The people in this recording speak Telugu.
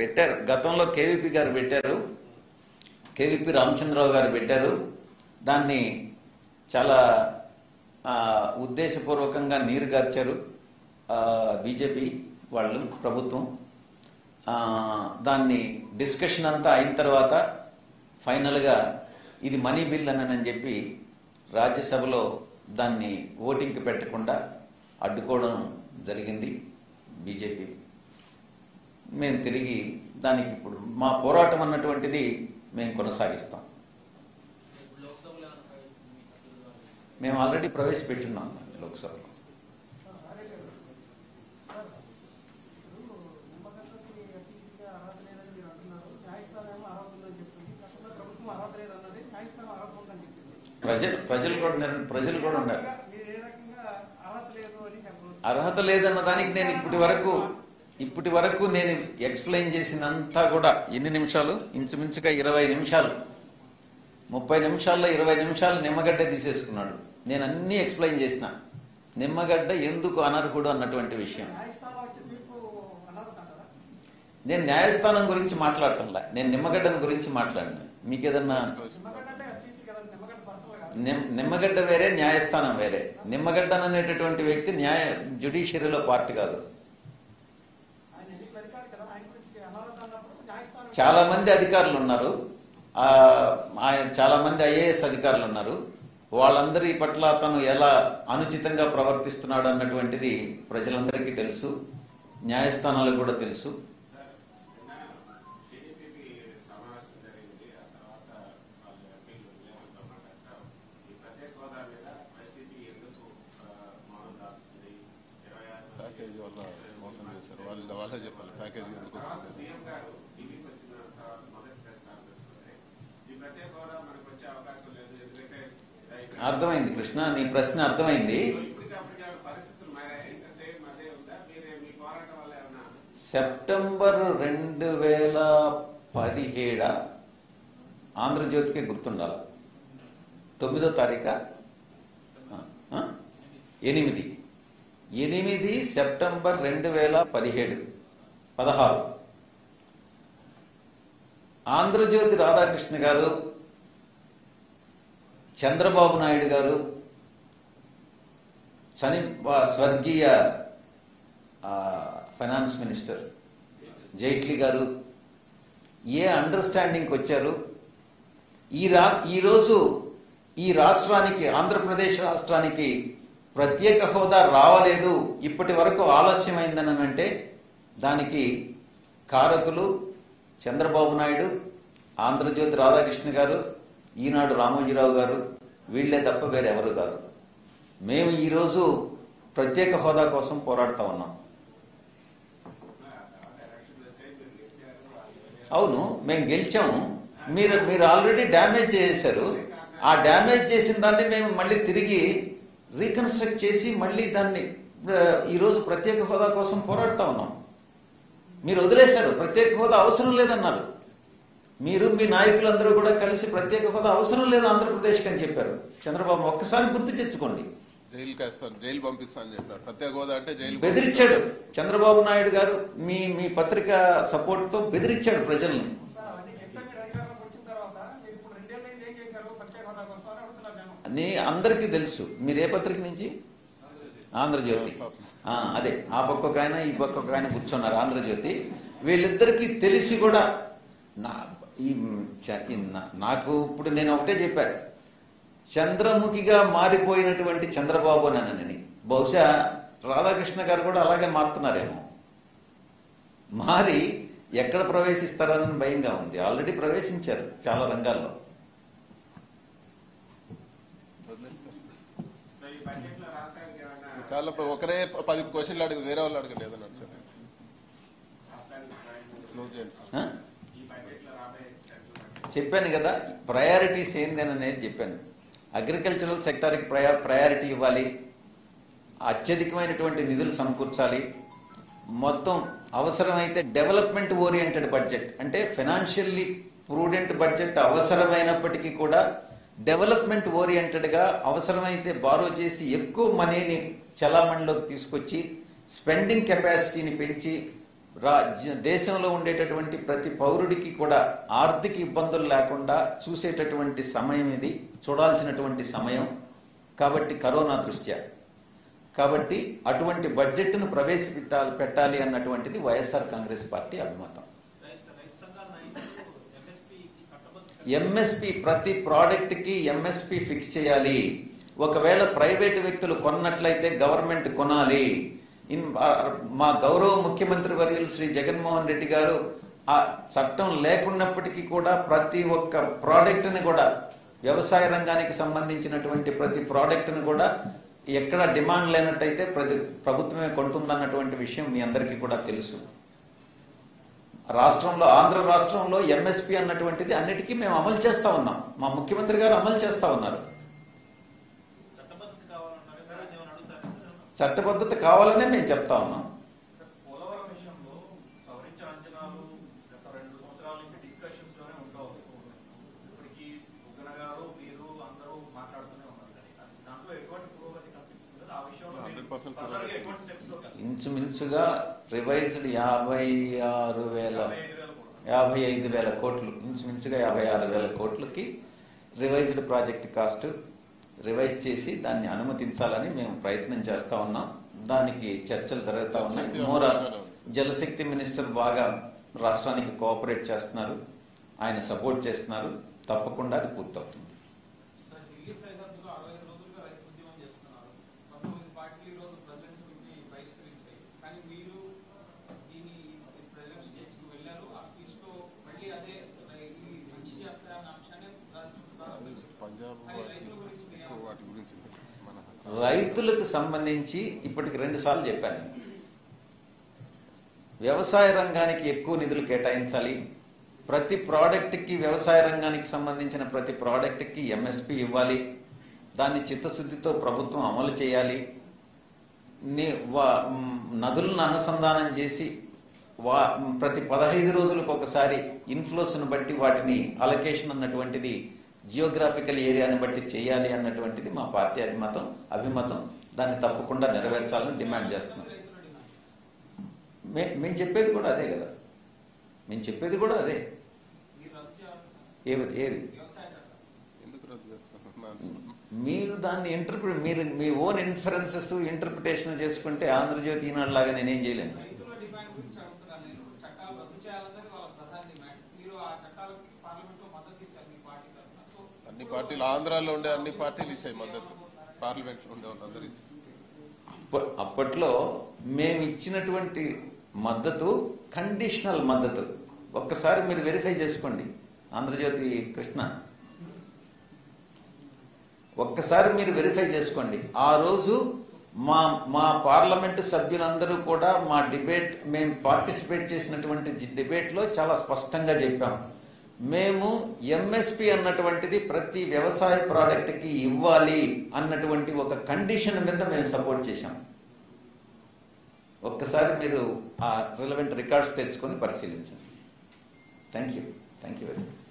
పెట్టారు గతంలో కేవీపీ గారు పెట్టారు కేవీపీ రామచంద్రరావు గారు పెట్టారు దాన్ని చాలా ఆ, ఉద్దేశపూర్వకంగా నీరు గార్చారు బీజేపీ వాళ్ళు ప్రభుత్వం ఆ, దాన్ని డిస్కషన్ అంతా అయిన తర్వాత ఫైనల్గా ఇది మనీ బిల్ అని చెప్పి రాజ్యసభలో దాన్ని ఓటింగ్కి పెట్టకుండా అడ్డుకోవడం జరిగింది బీజేపీ మేము తిరిగి దానికి ఇప్పుడు మా పోరాటం అన్నటువంటిది మేము కొనసాగిస్తాం మేము ఆల్రెడీ ప్రవేశపెట్టున్నాం దాన్ని లోక్సభలో నిమ్మగడ్డకి ఎస్ఈసీగా అర్హత లేదని మీరు అంటున్నారు న్యాయస్థానం ఏమో అర్హత ఉందని చెప్తుంది కాకుండా ప్రభుత్వం అర్హత లేదన్నది న్యాయస్థానం అర్హత ఉందని చెప్పింది ప్రజలు ప్రజలు కూడా నిర్- ప్రజలు కూడా ఉన్నారు మీరు ఏ రకంగా అర్హత లేదు అని చెప్పవచ్చు అర్హత లేదన్న దానికి నేను ఇప్పటి వరకు ఇప్పటి వరకు నేను ఎక్స్ప్లెయిన్ చేసినంతా కూడా ఎన్ని నిమిషాలు ఇంచుమించుగా ఇరవై నిమిషాలు ముప్పై నిమిషాల్లో ఇరవై నిమిషాలు నిమ్మగడ్డ తీసేసుకున్నాడు నేను అన్ని ఎక్స్ప్లెయిన్ చేసిన నిమ్మగడ్డ ఎందుకు అనర్హుడు అన్నటువంటి విషయం న్యాయస్థానం వచ్చే తీర్పు అనర్హత అంటారా నేను న్యాయస్థానం గురించి మాట్లాడటంలా నేను నిమ్మగడ్డను గురించి మాట్లాడినా మీకేదన్నా నిమ్మగడ్డ అంటే ఎస్ఈసీ కదా నిమ్మగడ్డ పర్సనల్ కాదు నిమ్- నిమ్మగడ్డ వేరే న్యాయస్థానం వేరే నిమ్మగడ్డ అనేటటువంటి వ్యక్తి న్యాయ జ్యుడిషియరీలో పార్టీ కాదు ఆయన ఎన్నికల అధికారి కదా ఆయన గురించి అనర్హత అన్నప్పుడు న్యాయస్థానం చాలా మంది అధికారులు ఉన్నారు ఆ, ఆయన చాలా మంది ఐఏఎస్ అధికారులు ఉన్నారు వాళ్ళందరి పట్ల అతను ఎలా అనుచితంగా ప్రవర్తిస్తున్నాడు అన్నటువంటిది ప్రజలందరికీ తెలుసు న్యాయస్థానాలకు కూడా తెలుసు టీడీపీకి సమావేశం జరిగింది ఆ తర్వాత వాళ్ళు ఎంపీలు విలేకరులతో మాట్లాడతా ఈ ప్రత్యేక హోదా మీద వైసీపీ ఎందుకు ఆ, మౌనం దాచుతుంది ఇరవై ఆరు ప్యాకేజీ వల్ల మోసం చేశారు వాళ్ళు వాళ్ళే చెప్పాలి ప్యాకేజీ ఎందుకు తర్వాత సీఎం గారు ఢిల్లీకి వచ్చిన తర్వాత మొదటి ప్రెస్ కాన్ఫరెన్స్ లోనే ఈ ప్రత్యేక హోదా మనకు వచ్చే అవకాశం లేదు ఎందుకంటే రైతు- అర్థమైంది కృష్ణ నీ ప్రశ్న అర్థమైంది సో ఇప్పటికి అప్పటికి ఏమైనా పరిస్థితులు మారాయి ఇంకా సేమ్ అదే ఉందా మీరే మీ పోరాటం వల్ల ఏమన్నా సెప్టెంబర్ రెండు వేల పదిహేడ ఆంధ్రజ్యోతికి గుర్తుండాలి తొమ్మిదో తారీఖ ఎనిమిది ఎనిమిది సెప్టెంబర్ రెండు వేల పదిహేడు పదహారు ఆంధ్రజ్యోతి రాధాకృష్ణ గారు చంద్రబాబు నాయుడు గారు చని స్వర్గీయ ఆ, ఫైనాన్స్ మినిస్టర్ జైట్లీ గారు ఏ అండర్స్టాండింగ్కి వచ్చారు ఈ రా ఈరోజు ఈ రాష్ట్రానికి ఆంధ్రప్రదేశ్ రాష్ట్రానికి ప్రత్యేక హోదా రావలేదు ఇప్పటి వరకు ఆలస్యమైందని అంటే దానికి కారకులు చంద్రబాబు నాయుడు ఆంధ్రజ్యోతి రాధాకృష్ణ గారు ఈనాడు రామోజీరావు గారు వీళ్ళే తప్ప వేరెవరు కాదు మేము ఈరోజు ప్రత్యేక హోదా కోసం పోరాడుతా ఉన్నాం అవును మేము గెలిచాము మీరు మీరు ఆల్రెడీ డ్యామేజ్ చేసేశారు ఆ డ్యామేజ్ చేసిన దాన్ని మేము మళ్ళీ తిరిగి రీకన్స్ట్రక్ట్ చేసి మళ్ళీ దాన్ని ఆ, ఈరోజు ప్రత్యేక హోదా కోసం పోరాడుతా ఉన్నాం మీరు వదిలేశారు ప్రత్యేక హోదా అవసరం లేదన్నారు మీరు మీ నాయకులందరూ కూడా కలిసి ప్రత్యేక హోదా అవసరం లేదు ఆంధ్రప్రదేశ్కి అని చెప్పారు చంద్రబాబు ఒక్కసారి గుర్తు తెచ్చుకోండి జైలుకి వేస్తాను జైలు పంపిస్తా అని చెప్పారు ప్రత్యేక హోదా అంటే జైలు బెదిరించాడు చంద్రబాబు నాయుడు గారు మీ మీ పత్రిక సపోర్ట్ తో బెదిరించాడు ప్రజల్ని సార్ అవన్నీ చెప్పే మీరు అధికారంలోకి వచ్చిన తర్వాత మీరు ఇప్పుడు రెండేళ్ళు అయింది ఏం చేశారు ప్రత్యేక హోదా కోసం అని అడుగుతున్నారు జనం నీ అందరికీ తెలుసు మీరు ఏ పత్రిక నుంచి ఆంధ్రజ్యోతి ఆ, అదే ఆ పక్క ఒక ఆయన ఈ పక్క ఒక ఆయన కూర్చున్నారు ఆంధ్రజ్యోతి వీళ్ళిద్దరికీ తెలిసి కూడా నా ఈ చ- ఈ నా- నాకు ఇప్పుడు నేను ఒకటే చెప్పా చంద్రముఖిగా మారిపోయినటువంటి చంద్రబాబు అని బహుశా రాధాకృష్ణ గారు కూడా అలాగే మారుతున్నారేమో మారి ఎక్కడ ప్రవేశిస్తారని భయంగా ఉంది ఆల్రెడీ ప్రవేశించారు చాలా రంగాల్లో సో ఈ బడ్జెట్ లో రాష్ట్రానికి ఏమైనా చాలా ఒకరే పది క్వశ్చన్లు అడిగి వేరే వాళ్ళు అడగండి ఏదన్నా సార్ రాష్ట్రానికి ప్రయోజనం క్లోజ్ చేయండి సార్ ఆ? ఈ బడ్జెట్ లో రాబోయే సెంట్రల్ బడ్జెట్ చెప్పాను కదా ప్రయారిటీస్ ఏంది అని అనేది చెప్పాను అగ్రికల్చరల్ సెక్టార్కి ప్రయా ప్రయారిటీ ఇవ్వాలి అత్యధికమైనటువంటి నిధులు సమకూర్చాలి మొత్తం అవసరమైతే డెవలప్మెంట్ ఓరియంటెడ్ బడ్జెట్ అంటే ఫైనాన్షియల్లీ ప్రూడెంట్ బడ్జెట్ అవసరమైనప్పటికీ కూడా డెవలప్మెంట్ ఓరియంటెడ్గా అవసరమైతే బారో చేసి ఎక్కువ మనీని చలామణిలోకి తీసుకొచ్చి స్పెండింగ్ కెపాసిటీని పెంచి రాజ్య దేశంలో ఉండేటటువంటి ప్రతి పౌరుడికి కూడా ఆర్థిక ఇబ్బందులు లేకుండా చూసేటటువంటి సమయం ఇది చూడాల్సినటువంటి సమయం కాబట్టి కరోనా దృష్ట్యా కాబట్టి అటువంటి బడ్జెట్ను ప్రవేశపెట్టాలి పెట్టాలి అన్నటువంటిది వైఎస్ఆర్ కాంగ్రెస్ పార్టీ అభిమతం ఎంఎస్పి ప్రతి ప్రోడక్ట్ కి ఎంఎస్పి ఫిక్స్ చేయాలి ఒకవేళ ప్రైవేట్ వ్యక్తులు కొన్నట్లయితే గవర్నమెంట్ కొనాలి ఇన్ ఆ- మా గౌరవ ముఖ్యమంత్రి వర్యులు శ్రీ జగన్మోహన్ రెడ్డి గారు ఆ చట్టం లేకున్నప్పటికీ కూడా ప్రతి ఒక్క ప్రోడక్ట్ ని కూడా వ్యవసాయ రంగానికి సంబంధించినటువంటి ప్రతి ప్రోడక్ట్ ని కూడా ఎక్కడ డిమాండ్ లేనట్టయితే ప్రతి ప్రభుత్వమే కొంటుందన్నటువంటి విషయం మీ అందరికీ కూడా తెలుసు రాష్ట్రంలో ఆంధ్ర రాష్ట్రంలో ఎంఎస్పి అన్నటువంటిది అన్నిటికీ మేము అమలు చేస్తా ఉన్నాం మా ముఖ్యమంత్రి గారు అమలు చేస్తా ఉన్నారు చట్టబద్ధత కావాలన్నారు సార్ అది ఏమైనా అడుగుతారా చట్టబద్ధత కావాలనే మేము చెప్తా ఉన్నాం పోలవరం విషయంలో సవరించిన అంచనాలు గత రెండు సంవత్సరాల నుంచి డిస్కషన్స్ లోనే ఉంటా ఇప్పటికి ఉగ్గన గారు మీరు అందరూ మాట్లాడుతూనే ఉన్నారు కానీ అది దాంట్లో ఎటువంటి పురోగతి కనిపిస్తుంది కదా ఆ విషయంలో 100% ఫర్దర్ గా పురోగతి. ఎటువంటి స్టెప్స్ లో కాదు ఇంచుమించుగా రివైజ్డ్ యాభై ఆరు వేల యాభై ఐదు వేల కోట్లు యాభై ఐదు వేల కోట్లు ఇంచుమించుగా యాభై ఆరు వేల కోట్లకి రివైజ్డ్ ప్రాజెక్ట్ కాస్ట్ రివైజ్ చేసి దాన్ని అనుమతించాలని మేము ప్రయత్నం చేస్తా ఉన్నాం దానికి చర్చలు జరుగుతూ ఉన్నాయి జలశక్తి మోర అందుబాటులోనే ఉంది. జలశక్తి మినిస్టర్ బాగా రాష్ట్రానికి కోఆపరేట్ చేస్తున్నారు ఆయన సపోర్ట్ చేస్తున్నారు తప్పకుండా అది పూర్తవుతుంది సార్ ఢిల్లీ సరిహద్దులో అరవై ఐదు రోజులుగా రైతు ఉద్యమం చేస్తున్నారు పంతొమ్మిది పార్టీలు ఈ రోజు ప్రెసిడెంట్స్ మీట్ని బహిష్కరించాయి కానీ మీరు దీని ప్రెసిడెంట్ స్టేజ్ కి వెళ్ళారు ఆ స్పీచ్ లో మళ్ళీ అదే ఇది మంచి చేస్తారన్న అంశాన్ని రాష్ట్ర రాష్ట్రం చెప్పారు. పంజాబ్ కానీ వాటి రైతుల గురించి మీరు ఎక్కువ వాటి గురించి మన రైతులకు సంబంధించి ఇప్పటికి రెండు సార్లు చెప్పాను వ్యవసాయ రంగానికి ఎక్కువ నిధులు కేటాయించాలి ప్రతి ప్రోడక్ట్కి వ్యవసాయ రంగానికి సంబంధించిన ప్రతి ప్రోడక్ట్కి ఎంఎస్పి ఇవ్వాలి దాన్ని చిత్తశుద్ధితో ప్రభుత్వం అమలు చేయాలి ని- వా- మ్, నదులను అనుసంధానం చేసి వా మ్, ప్రతి పదహైదు రోజులకు ఒకసారి ఇన్ఫ్లోస్ను బట్టి వాటిని అలొకేషన్ అన్నటువంటిది జియోగ్రాఫికల్ ఏరియాని బట్టి చేయాలి అన్నటువంటిది మా పార్టీ అభిమతం అభిమతం దాన్ని తప్పకుండా నెరవేర్చాలని డిమాండ్ చేస్తున్నాం రైతుల డిమాండ్ మే మేము చెప్పేది కూడా అదే కదా మేము చెప్పేది కూడా అదే మీరు రద్దు చేయాలంటున్నారు ఏది ఏది వ్యవసాయ చట్టం ఎందుకు రద్దు చేస్తాను నాన్ మీరు దాన్ని ఇంటర్ప్రిట్ మీరు మీ ఓన్ ఇన్ఫరెన్సెస్ ఇంటర్ప్రిటేషన్ చేసుకుంటే ఆంధ్రజ్యోతి ఈనాడు లాగా నేనేం చేయలేను రైతుల డిమాండ్ గురించి అడుగుతున్నాను నేను చట్టాలు రద్దు చేయాలన్నది వాళ్ళ ప్రధాన డిమాండ్ మీరు ఆ చట్టాలకి పార్లమెంట్ లో మద్దతు ఇచ్చారు మీ పార్టీ తరఫున సో అన్ని పార్టీలు ఆంధ్రాలో ఉండే అన్ని పార్టీలు ఇచ్చాయి మద్దతు పార్లమెంట్ లో ఉండే వాళ్ళందరూ ఇచ్చారు అప్ప- అప్పట్లో మేము ఇచ్చినటువంటి మద్దతు కండిషనల్ మద్దతు ఒక్కసారి మీరు వెరిఫై చేసుకోండి ఆంధ్రజ్యోతి కృష్ణ ఒక్కసారి మీరు వెరిఫై చేసుకోండి ఆ రోజు మా మా పార్లమెంటు సభ్యులందరూ కూడా మా డిబేట్ మేము పార్టిసిపేట్ చేసినటువంటి జి- డిబేట్లో చాలా స్పష్టంగా చెప్పాం మేము ఎంఎస్పి అన్నటువంటిది ప్రతి వ్యవసాయ ప్రోడక్ట్కి ఇవ్వాలి అన్నటువంటి ఒక కండిషన్ మీద మేము సపోర్ట్ చేశాం ఒక్కసారి మీరు ఆ రిలవెంట్ రికార్డ్స్ తెచ్చుకొని పరిశీలించండి thank you thank you very much